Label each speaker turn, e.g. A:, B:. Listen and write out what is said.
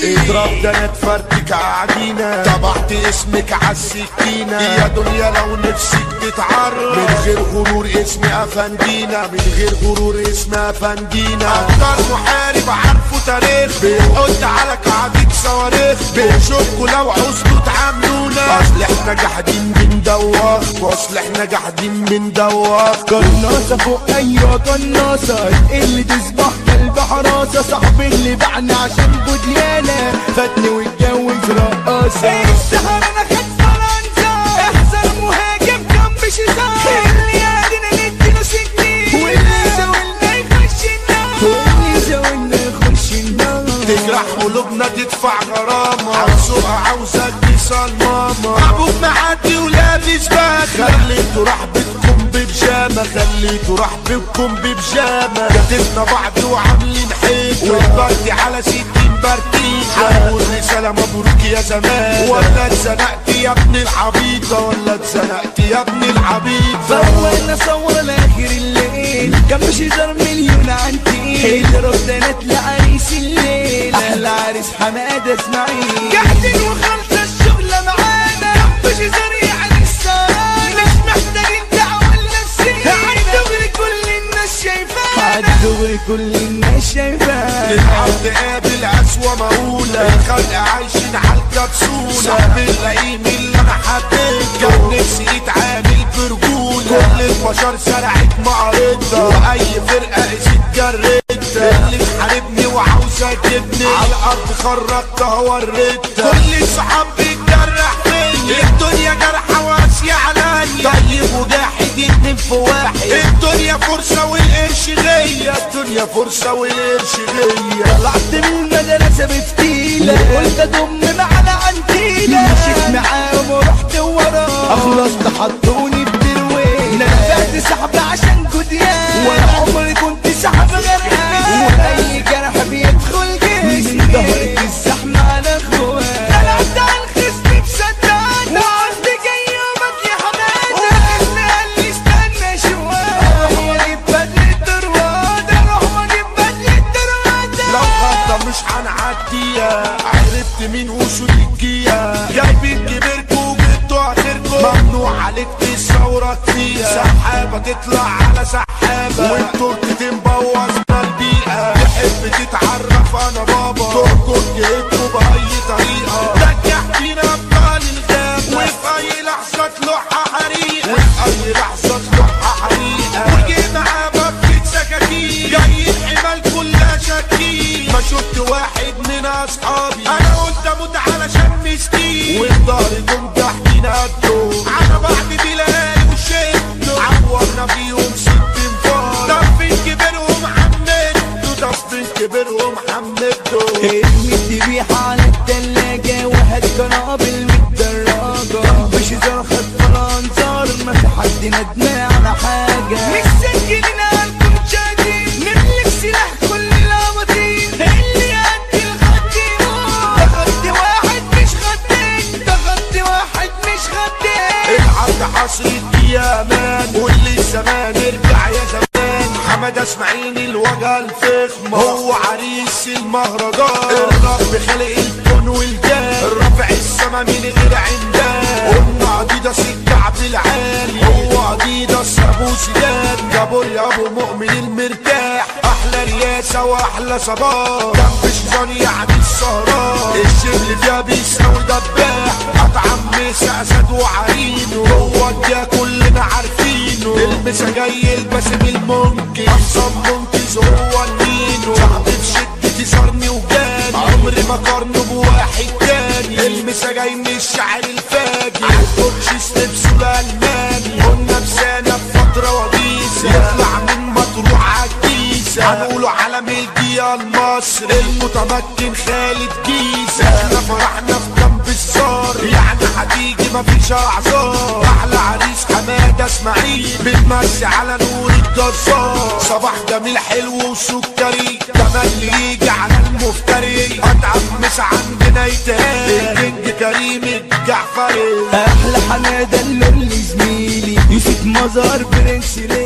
A: اضرب ده انا تفرتك عجينة طبعت اسمك عالسكينة يا دنيا لو نفسك تتعرف من غير غرور اسمي افندينا من غير غرور اسمي افندينا اكتر محارب عارفه تاريخ بيحط على كعبك صواريخ بيشوفكوا لو عوزتوا تعاملونا اصل احنا جاحدين بندوخ واصل احنا جاحدين بندوخ
B: قناصة فوق ايوه قناصة اللي تصبح كلب حراسة صاحبي اللي باعني عشان بديانة فاتني واتجوز رقاصة
C: السهر انا خد فرنسا احذر مهاجم جنب شيطان اللي يادينا نديله سكين واللي يزاولنا يخش النار
B: واللي زاولنا يخش النار
A: تجرح قلوبنا تدفع غرامة عاوزوها عاوزك تصل ماما ابوك معدي ولابس باك خليته راح بيتكم ببجامة خليته راح بيتكم ببجامة كتبنا بعض وعاملين حيط والبرد على ستين برتين هنقول رسالة مبروك يا زمان ولا اتزنقت يا ابن العبيطة ولا اتزنقت يا ابن العبيطة
B: فاولنا صور لاخر الليل كان مش هزار مليون عن تقيل ربنا لعريس الليل احلى عريس حماده اسماعيل
C: قاعدين وخلص الشغلة معانا مش زريع للسرانة مش محتاجين دعوة لنفسينا عالدغري كل الناس شايفانا
B: عالدغري كل الناس شايفانا
A: العرض قابل أسوأ مهولة الخلق عايشين على الكبسولة صاحب اللئيم اللي أنا حبيت كان نفسي يتعامل برجولة كل البشر سرعت معرضة وأي فرقة قست جردة اللي تحاربني وعاوزة تجيبني على الأرض خرجتها وردة كل الصحاب بيتجرح فيا الدنيا جرحة واسية عليا طيب وجاحد اتنين في واحد الدنيا فرصة والقرش غية الدنيا فرصة والقرش غية
B: طلعت من المدرسة بفتيلة قلت اضم معانا عنتيلة مشيت معاهم ورحت وراه اخلصت حطوني بدروين نبعت سحب عشان كديان وانا عمري كنت سحب غرقان واي جرح بيدخل جسمي من ظهرك الزحمة على اخوان
C: طلعت على الخصم بصدقنا وعرض جاي يومك يا حمادة واسمي قال لي استنى شوية
B: اروح واجيب بدلة دروادة
C: اروح واجيب بدلة دروادة
A: لو غلطة مش هنعديها عرفت مين وشو الجية جايبين كبيركوا وجبتوا اخركوا ممنوع عليك تصورك فيها سحابة تطلع على سحابة والترك تنبوظنا البيئة تحب تتعرف انا بابا تركض جهتكوا بأي طريقة رجع فينا ابطال الغابة وفي اي لحظة تلوحها حريقة وفي اي لحظة تلوحها حريقة وجي معاه بكة سكاكين جايين حمال كلها شاكين ما شفت واحد من اصحابي انا قلت اموت علشان مسكين وفي ظهري جم تحتين قدو على بعض بلال وشدوا عورنا فيهم ست انفار طب فين كبرهم حمدوا طب فين كبرهم حمدوا
B: ارمي الذبيحة على التلاجة وهات قنابل والدراجة مش زرخت ولا انظار ما في حد ندمان على حاجة
C: مسجلين قلبكم شادين نملك سلاح كل الاباطيل اللي قد الخط يموت ده خط واحد مش خطين ده خط واحد مش خطين
A: العرض حصرت يا مان واللي الزمان ارجع يا زمان حمد اسماعيل الوجه الفخم هو عريس المهرجان الرب خلق الكون والجان رافع السما من غير عندان قلنا اديداس الكعب العالي هو اديداس ابو سيدان جابوا يا ابو مؤمن المرتاح احلى رياسه واحلى صباح جنب شيطان يعني السهران الشبل فيها بيساوي دباح اطعم مسا اسد وعرينه هو ده كلنا عارفينه المسا جاي الباسم الممكن احسن منقذ هو النينو شعب في شدتي صارني وجاني عمري ما قارنه بواحد تاني المسا جاي من الشعر الفاجر عالكوتش ستيبس الالماني قلنا بسانة في فترة وبيسة يطلع من مطروح عالكيسة هنقوله علم الجيا المصري المتمكن خالد جيزة احنا فرحنا في جنب الصار يعني هتيجي مفيش اعذار احلى عريس حمادة اسماعيل بنمشي على نور الجزار صباح جميل حلو وسكري تملي يجي على المفتري اتعب مش عندنا يتهان الكينج كريم الجعفري
B: احلى حماده اللي زميلي يوسف مزار برنس ليه